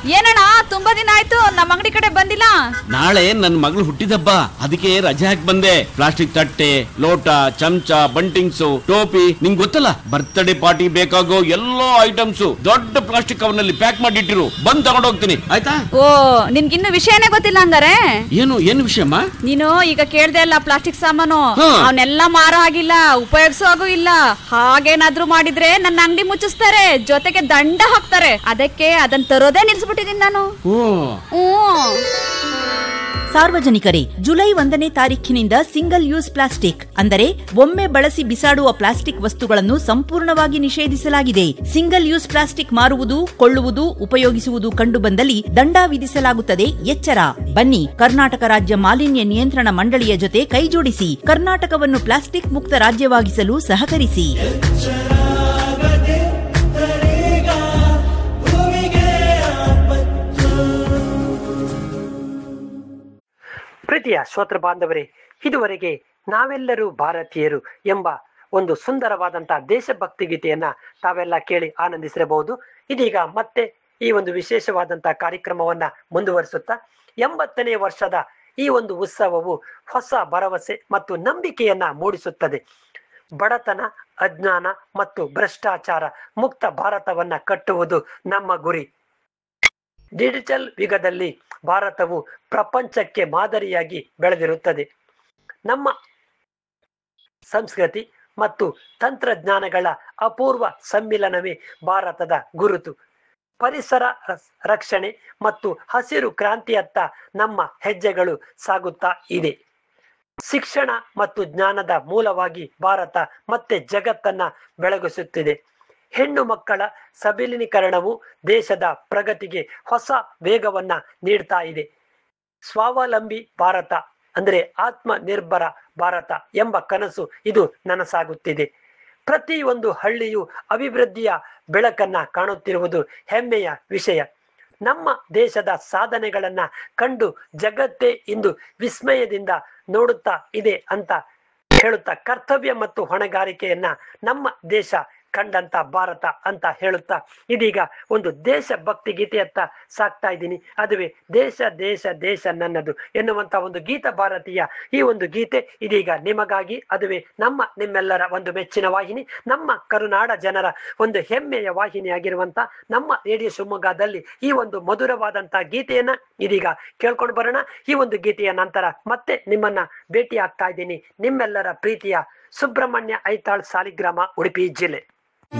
ಏನಣ್ಣ ತುಂಬಾ ದಿನ ಆಯ್ತು ನಮ್ಮ ಅಂಗಡಿ ಕಡೆ ಬಂದಿಲ್ಲ ನಾಳೆ ನನ್ನ ಮಗಳು ಹುಟ್ಟಿದಬ್ಬ ಅದಕ್ಕೆ ರಜೆ ಹಾಕಿ ಬಂದೆ ಪ್ಲಾಸ್ಟಿಕ್ ತಟ್ಟೆ ಲೋಟ ಚಮಚ ಬಂಟಿಂಗ್ಸು ಟೋಪಿ ನಿಂಗ್ ಗೊತ್ತಲ್ಲ ಬರ್ತ್ಡೇ ಪಾರ್ಟಿ ಬೇಕಾಗೋ ಎಲ್ಲಾ ಐಟಮ್ಸ್ ದೊಡ್ಡ ಪ್ಲಾಸ್ಟಿಕ್ ಕವರ್ನಲ್ಲಿ ಪ್ಯಾಕ್ ಮಾಡಿಟ್ಟಿರು ಬಂದ್ ತಗೊಂಡ್ ಹೋಗ್ತೀನಿ ಆಯ್ತಾ ಓ ನಿನ್ಗಿನ್ನು ವಿಷಯನೇ ಗೊತ್ತಿಲ್ಲ ಹಂಗಾರೆ ಏನು ಏನು ವಿಷಯಮ್ಮ ನೀನು ಈಗ ಕೇಳ್ದೆ ಅಲ್ಲ ಪ್ಲಾಸ್ಟಿಕ್ ಸಾಮಾನು ಹಾ. ಅವನ್ನೆಲ್ಲ ಮಾರೋ ಆಗಿಲ್ಲ ಉಪಯೋಗಿಸೋ ಹಾಗೂ ಇಲ್ಲ ಹಾಗೇನಾದ್ರೂ ಮಾಡಿದ್ರೆ ನನ್ನ ಅಂಗಡಿ ಮುಚ್ಚಿಸ್ತಾರೆ ಜೊತೆಗೆ ದಂಡ ಹಾಕ್ತಾರೆ ಅದಕ್ಕೆ ಅದನ್ನ ತರೋದೇ ನಿಲ್ಸ್ಬಿಟ್ಟಿದೀನಿ ನಾನು ಓ ಹ್ಮ್ ಸಾರ್ವಜನಿಕರೇ ಜುಲೈ ಒಂದನೇ ತಾರೀಖಿನಿಂದ ಸಿಂಗಲ್ ಯೂಸ್ ಪ್ಲಾಸ್ಟಿಕ್ ಅಂದರೆ ಒಮ್ಮೆ ಬಳಸಿ ಬಿಸಾಡುವ ಪ್ಲಾಸ್ಟಿಕ್ ವಸ್ತುಗಳನ್ನು ಸಂಪೂರ್ಣವಾಗಿ ನಿಷೇಧಿಸಲಾಗಿದೆ ಸಿಂಗಲ್ ಯೂಸ್ ಪ್ಲಾಸ್ಟಿಕ್ ಮಾರುವುದು ಕೊಳ್ಳುವುದು ಉಪಯೋಗಿಸುವುದು ಕಂಡುಬಂದಲ್ಲಿ ದಂಡ ವಿಧಿಸಲಾಗುತ್ತದೆ ಎಚ್ಚರ ಬನ್ನಿ ಕರ್ನಾಟಕ ರಾಜ್ಯ ಮಾಲಿನ್ಯ ನಿಯಂತ್ರಣ ಮಂಡಳಿಯ ಜೊತೆ ಕೈಜೋಡಿಸಿ ಕರ್ನಾಟಕವನ್ನು ಪ್ಲಾಸ್ಟಿಕ್ ಮುಕ್ತ ರಾಜ್ಯವಾಗಿಸಲು ಸಹಕರಿಸಿ ಪ್ರೀತಿಯ ಶ್ರೋತೃ ಬಾಂಧವರೇ ಇದುವರೆಗೆ ನಾವೆಲ್ಲರೂ ಭಾರತೀಯರು ಎಂಬ ಒಂದು ಸುಂದರವಾದಂತಹ ದೇಶಭಕ್ತಿ ಗೀತೆಯನ್ನ ತಾವೆಲ್ಲ ಕೇಳಿ ಆನಂದಿಸಿರಬಹುದು ಇದೀಗ ಮತ್ತೆ ಈ ಒಂದು ವಿಶೇಷವಾದಂತಹ ಕಾರ್ಯಕ್ರಮವನ್ನ ಮುಂದುವರಿಸುತ್ತಾ ಎಂಬತ್ತನೇ ವರ್ಷದ ಈ ಒಂದು ಉತ್ಸವವು ಹೊಸ ಭರವಸೆ ಮತ್ತು ನಂಬಿಕೆಯನ್ನ ಮೂಡಿಸುತ್ತದೆ ಬಡತನ ಅಜ್ಞಾನ ಮತ್ತು ಭ್ರಷ್ಟಾಚಾರ ಮುಕ್ತ ಭಾರತವನ್ನ ಕಟ್ಟುವುದು ನಮ್ಮ ಗುರಿ ಡಿಜಿಟಲ್ ಯುಗದಲ್ಲಿ ಭಾರತವು ಪ್ರಪಂಚಕ್ಕೆ ಮಾದರಿಯಾಗಿ ಬೆಳೆದಿರುತ್ತದೆ ನಮ್ಮ ಸಂಸ್ಕೃತಿ ಮತ್ತು ತಂತ್ರಜ್ಞಾನಗಳ ಅಪೂರ್ವ ಸಮ್ಮಿಲನವೇ ಭಾರತದ ಗುರುತು ಪರಿಸರ ರ- ರಕ್ಷಣೆ ಮತ್ತು ಹಸಿರು ಕ್ರಾಂತಿಯತ್ತ ನಮ್ಮ ಹೆಜ್ಜೆಗಳು ಸಾಗುತ್ತಾ ಇದೆ ಶಿಕ್ಷಣ ಮತ್ತು ಜ್ಞಾನದ ಮೂಲವಾಗಿ ಭಾರತ ಮತ್ತೆ ಜಗತ್ತನ್ನ ಬೆಳಗಿಸುತ್ತಿದೆ ಹೆಣ್ಣು ಮಕ್ಕಳ ಸಬಲೀಕರಣವು ದೇಶದ ಪ್ರಗತಿಗೆ ಹೊಸ ವೇಗವನ್ನ ನೀಡ್ತಾ ಇದೆ ಸ್ವಾವಲಂಬಿ ಭಾರತ ಅಂದ್ರೆ ಆತ್ಮ ನಿರ್ಭರ ಭಾರತ ಎಂಬ ಕನಸು ಇದು ನನಸಾಗುತ್ತಿದೆ ಪ್ರತಿಯೊಂದು ಹಳ್ಳಿಯು ಅಭಿವೃದ್ಧಿಯ ಬೆಳಕನ್ನ ಕಾಣುತ್ತಿರುವುದು ಹೆಮ್ಮೆಯ ವಿಷಯ ನಮ್ಮ ದೇಶದ ಸಾಧನೆಗಳನ್ನ ಕಂಡು ಜಗತ್ತೇ ಇಂದು ವಿಸ್ಮಯದಿಂದ ನೋಡುತ್ತಾ ಇದೆ ಅಂತ ಹೇಳುತ್ತಾ ಕರ್ತವ್ಯ ಮತ್ತು ಹೊಣೆಗಾರಿಕೆಯನ್ನ ನಮ್ಮ ದೇಶ ಕಂಡಂತ ಭಾರತ ಅಂತ ಹೇಳುತ್ತಾ ಇದೀಗ ಒಂದು ದೇಶಭಕ್ತಿ ಗೀತೆಯತ್ತ ಸಾಕ್ತಾ ಇದ್ದೀನಿ ಅದುವೇ ದೇಶ ದೇಶ ದೇಶ ನನ್ನದು ಎನ್ನುವಂತ ಒಂದು ಗೀತ ಭಾರತೀಯ ಈ ಒಂದು ಗೀತೆ ಇದೀಗ ನಿಮಗಾಗಿ ಅದುವೇ ನಮ್ಮ ನಿಮ್ಮೆಲ್ಲರ ಒಂದು ಮೆಚ್ಚಿನ ವಾಹಿನಿ ನಮ್ಮ ಕರುನಾಡ ಜನರ ಒಂದು ಹೆಮ್ಮೆಯ ವಾಹಿನಿಯಾಗಿರುವಂತ ನಮ್ಮ ರೇಡಿಯೋ ಶಿವಮೊಗ್ಗದಲ್ಲಿ ಈ ಒಂದು ಮಧುರವಾದಂತ ಗೀತೆಯನ್ನ ಇದೀಗ ಕೇಳ್ಕೊಂಡು ಬರೋಣ ಈ ಒಂದು ಗೀತೆಯ ನಂತರ ಮತ್ತೆ ನಿಮ್ಮನ್ನ ಭೇಟಿ ಆಗ್ತಾ ಇದ್ದೀನಿ ನಿಮ್ಮೆಲ್ಲರ ಪ್ರೀತಿಯ ಸುಬ್ರಹ್ಮಣ್ಯ ಐತಾಳ್ ಸಾಲಿಗ್ರಾಮ ಉಡುಪಿ ಜಿಲ್ಲೆ